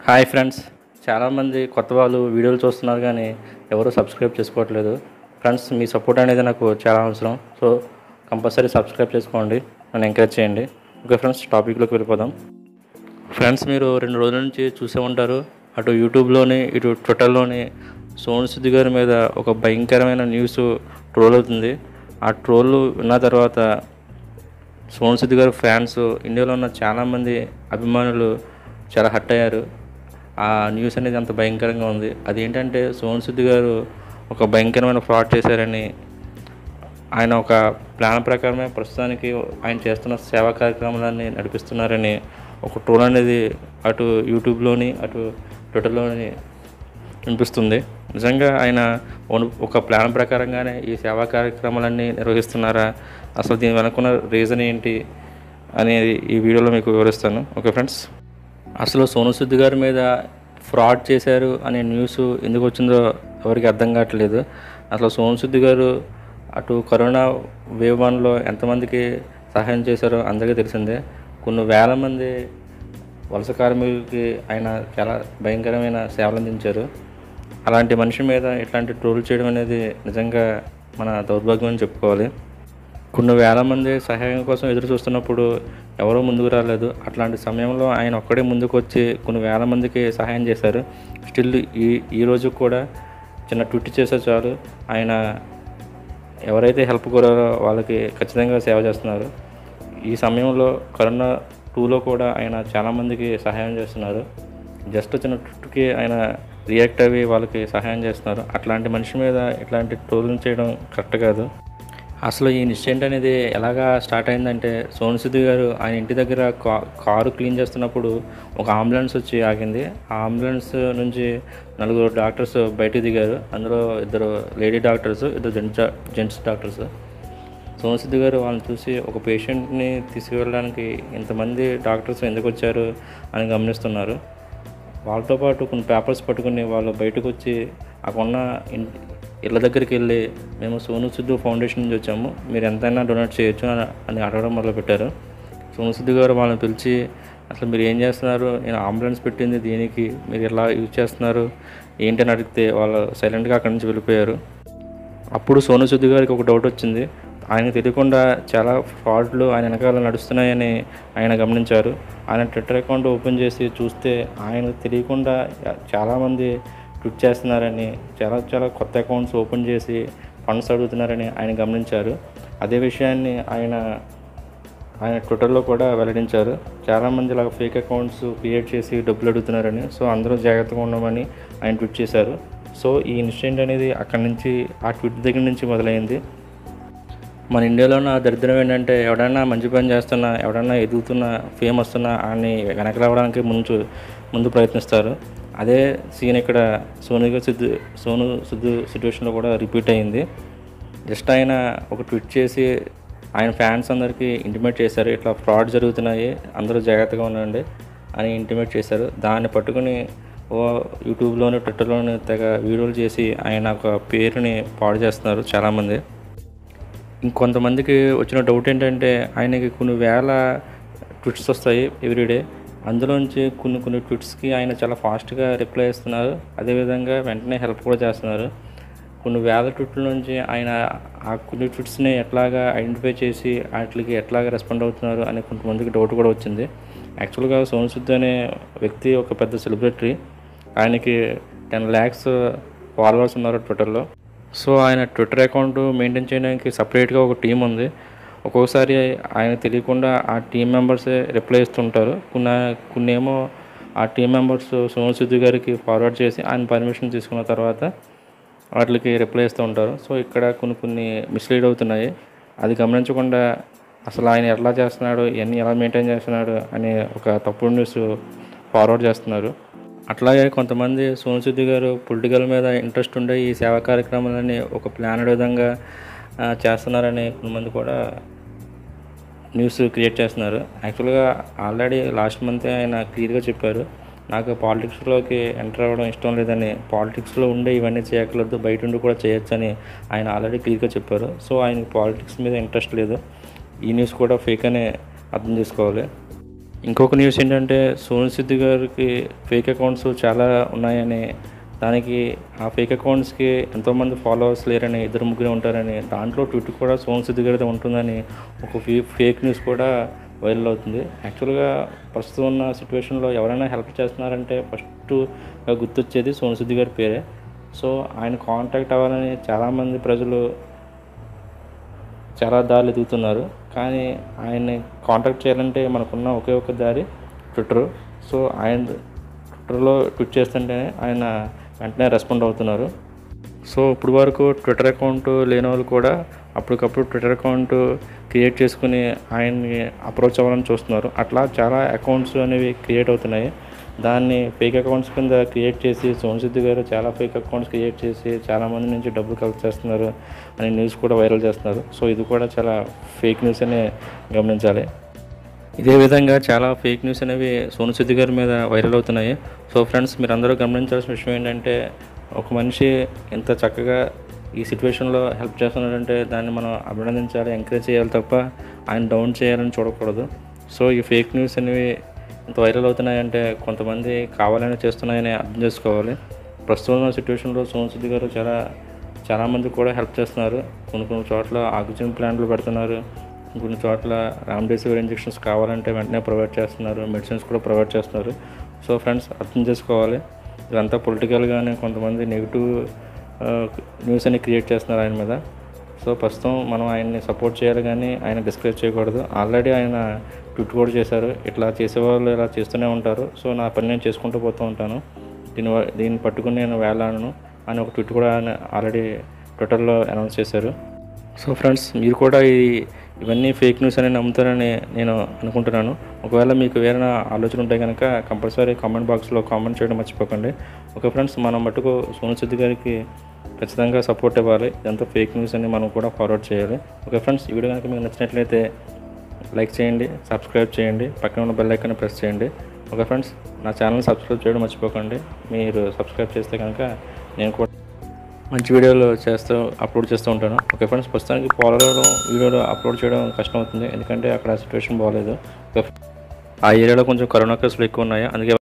hi friends చాలామంది కొత్త వాళ్ళు వీడియోలు చూస్తున్నారు కానీ ఎవరు సబ్స్క్రైబ్ చేసుకోవట్లేదు ఫ్రెండ్స్ మీ సపోర్ట్ అనేది నాకు చాలా అవసరం సో కంపల్సరీ సబ్స్క్రైబ్ చేసుకోండి నన్ను ఎంకరేజ్ చేయండి ఓకే ఫ్రెండ్స్ టాపిక్లోకి వెళ్ళిపోదాం ఫ్రెండ్స్ మీరు రెండు రోజుల నుంచి చూసే ఉంటారు అటు యూట్యూబ్లోని ఇటు ట్విట్టర్లోని సోను సుద్ది గారి మీద ఒక భయంకరమైన న్యూస్ ట్రోల్ అవుతుంది ఆ ట్రోల్ విన్న తర్వాత సోను సుద్ది గారి ఫ్యాన్స్ ఇండియాలో ఉన్న చాలామంది అభిమానులు చాలా హట్ అయ్యారు ఆ న్యూస్ అనేది అంత భయంకరంగా ఉంది అదేంటంటే సోను సుద్ది గారు ఒక భయంకరమైన ఫ్రాడ్ చేశారని ఆయన ఒక ప్లాన్ ప్రకారమే ప్రస్తుతానికి ఆయన చేస్తున్న సేవా కార్యక్రమాలన్నీ నడిపిస్తున్నారని ఒక ట్రోల్ అనేది అటు యూట్యూబ్లోని అటు ట్విట్టర్లోని వినిపిస్తుంది నిజంగా ఆయన ఓన్- ఒక ప్లాన్ ప్రకారంగానే ఈ సేవా కార్యక్రమాలన్నీ నిర్వహిస్తున్నారా అసలు దీని వెనుకున్న రీజన్ ఏంటి అనేది ఈ వీడియోలో మీకు వివరిస్తాను ఓకే ఫ్రెండ్స్ అసలు సోను సుద్ది గారి మీద ఫ్రాడ్ చేశారు అనే న్యూస్ ఎందుకు వచ్చిందో ఎవరికి అర్థం కావట్లేదు అసలు సోను సుద్ది గారు అటు కరోనా వేవ్ వన్లో ఎంతమందికి సహాయం చేశారో అందరికీ తెలిసిందే కొన్ని వేల మంది వలస కార్మికులకి ఆయన చాలా భయంకరమైన సేవలు అందించారు అలాంటి మనిషి మీద ఇట్లాంటి ట్రోల్ చేయడం అనేది నిజంగా మన దౌర్భాగ్యం అని చెప్పుకోవాలి కొన్ని వేల మంది సహాయం కోసం ఎదురు చూస్తున్నప్పుడు ఎవరో ముందుకు రాలేదు అట్లాంటి సమయంలో ఆయన ఒక్కడే ముందుకు వచ్చి కొన్ని వేల మందికి సహాయం చేశారు స్టిల్ ఈ ఈ రోజు కూడా చిన్న ట్విట్ చేస్తే చాలు ఆయన ఎవరైతే హెల్ప్ కోరారో వాళ్ళకి ఖచ్చితంగా సేవ చేస్తున్నారు ఈ సమయంలో కరోనా టూలో కూడా ఆయన చాలామందికి సహాయం చేస్తున్నారు జస్ట్ చిన్న ట్విట్కి ఆయన రియాక్ట్ అయ్యి వాళ్ళకి సహాయం చేస్తున్నారు అట్లాంటి మనిషి మీద ఇట్లాంటి ట్రోలింగ్ చేయడం కరెక్ట్ కాదు అసలు ఈ ఇన్సిడెంట్ అనేది ఎలాగా స్టార్ట్ అయిందంటే సోను సుద్ది గారు ఆయన ఇంటి దగ్గర కా కారు క్లీన్ చేస్తున్నప్పుడు ఒక అంబులెన్స్ వచ్చి ఆగింది ఆ అంబులెన్స్ నుంచి నలుగురు డాక్టర్స్ బయటికి దిగారు అందులో ఇద్దరు లేడీ డాక్టర్స్ ఇద్దరు gents gents doctors Sonu Suddi garu వాళ్ళని చూసి ఒక పేషెంట్ని తీసుకువెళ్ళడానికి ఇంతమంది డాక్టర్స్ ఎందుకు వచ్చారు అని గమనిస్తున్నారు వాళ్ళతో పాటు కొన్ని పేపర్స్ పట్టుకుని వాళ్ళు బయటకు వచ్చి అక్కడ ఉన్న ఇన్- ఇళ్ళ దగ్గరికి వెళ్ళి మేము సోను సిద్ధు ఫౌండేషన్ నుంచి వచ్చాము మీరు ఎంతైనా డొనేట్ చేయొచ్చు అని అని అడగడం మొదలుపెట్టారు సోను సిద్ధు గారు వాళ్ళని పిలిచి అసలు మీరు ఏం చేస్తున్నారు నేను అంబులెన్స్ పెట్టింది దీనికి మీరు ఎలా యూజ్ చేస్తున్నారు ఏంటని అడిగితే వాళ్ళు సైలెంట్గా అక్కడి నుంచి వెళ్ళిపోయారు అప్పుడు సోను సుద్ది గారికి ఒక డౌట్ వచ్చింది ఆయన తెలియకుండా చాలా ఫ్రాడ్లు ఆయన వెనకాల నడుస్తున్నాయని ఆయన గమనించారు ఆయన ట్విట్టర్ అకౌంట్ ఓపెన్ చేసి చూస్తే ఆయన తెలియకుండా చాలామంది ట్విట్ చేస్తున్నారని చాలా చాలా కొత్త అకౌంట్స్ ఓపెన్ చేసి ఫండ్స్ అడుగుతున్నారని ఆయన గమనించారు అదే విషయాన్ని ఆయన ఆయన ట్విట్టర్లో కూడా వెల్లడించారు చాలామంది ఇలా ఫేక్ అకౌంట్స్ క్రియేట్ చేసి డబ్బులు అడుగుతున్నారని సో అందరూ జాగ్రత్తగా ఉండమని ఆయన ట్వీట్ చేశారు సో ఈ ఇన్సిడెంట్ అనేది అక్కడి నుంచి ఆ ట్వీట్ దగ్గర నుంచి మొదలైంది మన ఇండియాలో ఉన్న దరిద్రం ఏంటంటే ఎవడైనా మంచి పని చేస్తున్నా ఎవడైనా ఎదుగుతున్నా ఫేమ్ వస్తున్నా ఆయన్ని వెనక రావడానికి ముందు ముందు ప్రయత్నిస్తారు అదే సీన్ ఇక్కడ సోనుగా సిద్ధు సోను సిద్ధు సిచ్యువేషన్లో కూడా రిపీట్ అయింది జస్ట్ ఆయన ఒక ట్వీట్ చేసి ఆయన ఫ్యాన్స్ అందరికీ ఇంటిమేట్ చేశారు ఇట్లా ఫ్రాడ్ జరుగుతున్నాయి అందరూ జాగ్రత్తగా ఉండండి అని ఇంటిమేట్ చేశారు దాన్ని పట్టుకుని ఓ యూట్యూబ్లోను ట్విట్టర్లోను తెగ వీడియోలు చేసి ఆయన ఒక పేరుని పాడు చేస్తున్నారు చాలామంది ఇంకొంతమందికి వచ్చిన డౌట్ ఏంటంటే ఆయనకి కొన్ని వేల ట్విట్స్ వస్తాయి ఎవ్రీడే అందులోంచి కొన్ని కొన్ని ట్విట్స్కి ఆయన చాలా ఫాస్ట్గా రిప్లై ఇస్తున్నారు అదేవిధంగా వెంటనే హెల్ప్ కూడా చేస్తున్నారు కొన్ని వేల ట్విట్ల నుంచి ఆయన ఆ కొన్ని ట్విట్స్ని ఎట్లాగా ఐడెంటిఫై చేసి వాటికి ఎట్లాగా రెస్పాండ్ అవుతున్నారు అని కొంతమందికి డౌట్ కూడా వచ్చింది యాక్చువల్గా సోను సుద్ అనే వ్యక్తి ఒక పెద్ద సెలబ్రిటీ ఆయనకి టెన్ ల్యాక్స్ ఫాలోవర్స్ ఉన్నారు ట్విట్టర్లో సో ఆయన ట్విట్టర్ అకౌంట్ మెయింటైన్ చేయడానికి సపరేట్గా ఒక టీం ఉంది ఒక్కొక్కసారి ఆయన తెలియకుండా ఆ టీం మెంబర్సే రిప్లై ఇస్తుంటారు కొన్ని కొన్ని ఏమో ఆ టీం మెంబర్స్ సోను సిద్ధు గారికి ఫార్వర్డ్ చేసి ఆయన పర్మిషన్ తీసుకున్న తర్వాత వాటికి రిప్లై ఇస్తూ ఉంటారు సో ఇక్కడ కొన్ని కొన్ని మిస్లీడ్ అవుతున్నాయి అది గమనించకుండా అసలు ఆయన ఎట్లా చేస్తున్నాడు ఇవన్నీ ఎలా మెయింటైన్ చేస్తున్నాడు అనే ఒక తప్పుడు న్యూస్ ఫార్వర్డ్ చేస్తున్నారు అట్లాగే కొంతమంది సోను సుద్ది గారు పొలిటికల్ మీద ఇంట్రెస్ట్ ఉండే ఈ సేవా కార్యక్రమాలని ఒక ప్లానెడ్ విధంగా ఆ, చేస్తున్నారని కొంతమంది కూడా న్యూస్ క్రియేట్ చేస్తున్నారు యాక్చువల్గా ఆల్రెడీ లాస్ట్ మంత్ ఆయన క్లియర్గా చెప్పారు నాకు పాలిటిక్స్లోకి ఎంటర్ అవ్వడం ఇష్టం లేదని పాలిటిక్స్లో ఉండే ఇవన్నీ చేయకలేదు బయట ఉండి కూడా చేయొచ్చని ఆయన ఆల్రెడీ క్లియర్గా చెప్పారు సో ఆయనకి పాలిటిక్స్ మీద ఇంట్రెస్ట్ లేదు ఈ న్యూస్ కూడా ఫేక్ అనే అర్థం చేసుకోవాలి ఇంకొక న్యూస్ ఏంటంటే సోను సిద్ధు గారికి ఫేక్ అకౌంట్స్ చాలా ఉన్నాయని దానికి ఆ ఫేక్ అకౌంట్స్కి ఎంతోమంది ఫాలోవర్స్ లేరని ఇద్దరు ముగ్గురు ఉంటారని దాంట్లో ట్విట్ కూడా సోను సిద్ధు గారిది ఉంటుందని ఒక ఫే- ఫేక్ న్యూస్ కూడా వైరల్ అవుతుంది యాక్చువల్గా ప్రస్తుతం ఉన్న సిచ్యువేషన్లో ఎవరైనా హెల్ప్ చేస్తున్నారంటే ఫస్ట్ గుర్తొచ్చేది సోను సిద్ధు గారి పేరే సో ఆయన కాంటాక్ట్ అవ్వాలని చాలామంది ప్రజలు చాలా దారులు ఎదుగుతున్నారు కానీ ఆయన్ని కాంటాక్ట్ చేయాలంటే మనకున్న ఒకే ఒక దారి ట్విట్టర్ సో ఆయన ట్విట్టర్లో ట్వీట్ చేస్తుంటేనే ఆయన వెంటనే రెస్పాండ్ అవుతున్నారు సో ఇప్పుడు వరకు ట్విట్టర్ అకౌంట్ లేని వాళ్ళు కూడా అప్పటికప్పుడు ట్విట్టర్ అకౌంట్ క్రియేట్ చేసుకుని ఆయన్ని అప్రోచ్ అవ్వాలని చూస్తున్నారు అట్లా చాలా అకౌంట్స్ అనేవి క్రియేట్ అవుతున్నాయి దాన్ని ఫేక్ అకౌంట్స్ కింద క్రియేట్ చేసి సోను సిద్ధు గారు చాలా ఫేక్ అకౌంట్స్ క్రియేట్ చేసి చాలామంది నుంచి డబ్బులు కలెక్ట్ చేస్తున్నారు అనే న్యూస్ కూడా వైరల్ చేస్తున్నారు సో ఇది కూడా చాలా ఫేక్ న్యూస్ అని గమనించాలి ఇదే విధంగా చాలా ఫేక్ న్యూస్ అనేవి సోను సిద్ధు గారి మీద వైరల్ అవుతున్నాయి సో ఫ్రెండ్స్ మీరు అందరూ గమనించాల్సిన విషయం ఏంటంటే ఒక మనిషి ఎంత చక్కగా ఈ సిచ్యువేషన్లో హెల్ప్ చేస్తున్నాడంటే దాన్ని మనం అభినందించాలి ఎంకరేజ్ చేయాలి తప్ప ఆయన డౌన్ చేయాలని చూడకూడదు సో ఈ ఫేక్ న్యూస్ అనేవి ఇంత వైరల్ అవుతున్నాయంటే కొంతమంది కావాలని చేస్తున్నాయని అర్థం చేసుకోవాలి ప్రస్తుతం ఉన్న సిచ్యువేషన్లో సోను సిద్ధు గారు చాలా చాలామంది కూడా హెల్ప్ చేస్తున్నారు కొన్ని కొన్ని చోట్ల ఆక్సిజన్ ప్లాంట్లు పెడుతున్నారు కొన్ని చోట్ల రామ్డెసివిర్ ఇంజెక్షన్స్ కావాలంటే వెంటనే ప్రొవైడ్ చేస్తున్నారు మెడిసిన్స్ కూడా ప్రొవైడ్ చేస్తున్నారు సో ఫ్రెండ్స్ అర్థం చేసుకోవాలి ఇదంతా పొలిటికల్గానే కొంతమంది నెగిటివ్ న్యూస్ అని క్రియేట్ చేస్తున్నారు ఆయన మీద సో ప్రస్తుతం మనం ఆయన్ని సపోర్ట్ చేయాలి కానీ ఆయన డిస్కరేజ్ చేయకూడదు ఆల్రెడీ ఆయన ట్విట్ కూడా చేశారు ఇట్లా చేసేవాళ్ళు ఇలా చేస్తూనే ఉంటారు సో నా పని నేను చేసుకుంటూ పోతూ ఉంటాను దీని వ- దీన్ని పట్టుకుని నేను వేలాడను అని ఒక ట్విట్ కూడా ఆయన ఆల్రెడీ ట్విట్టర్లో అనౌన్స్ చేశారు సో ఫ్రెండ్స్ మీరు కూడా ఈ ఇవన్నీ ఫేక్ న్యూస్ అని నమ్ముతారని నేను అనుకుంటున్నాను ఒకవేళ మీకు వేరే ఆలోచన ఉంటే కనుక కంపల్సరీ కామెంట్ బాక్స్లో కామెంట్ చేయడం మర్చిపోకండి ఓకే ఫ్రెండ్స్ మనం మటుకు సోను సిద్ధు గారికి ఖచ్చితంగా సపోర్ట్ ఇవ్వాలి ఇదంతా ఫేక్ న్యూస్ అని మనం కూడా ఫార్వర్డ్ చేయాలి ఓకే ఫ్రెండ్స్ ఈ వీడియో కనుక మీకు నచ్చినట్లయితే లైక్ చేయండి సబ్స్క్రైబ్ చేయండి పక్కన ఉన్న బెల్ ఐకాన్ ప్రెస్ చేయండి ఓకే ఫ్రెండ్స్ నా ఛానల్ సబ్స్క్రైబ్ చేయడం మర్చిపోకండి మీరు సబ్స్క్రైబ్ చేస్తే కనుక నేను కూడా మంచి వీడియోలు చేస్తూ అప్లోడ్ చేస్తూ ఉంటాను ఓకే ఫ్రెండ్స్ ప్రస్తుతానికి పోలవరం వీడియోలు అప్లోడ్ చేయడం కష్టం అవుతుంది ఎందుకంటే అక్కడ సిచ్యువేషన్ బాగాలేదు ఆ ఏరియాలో కొంచెం కరోనా కేసులు ఎక్కువ ఉన్నాయి అందుకే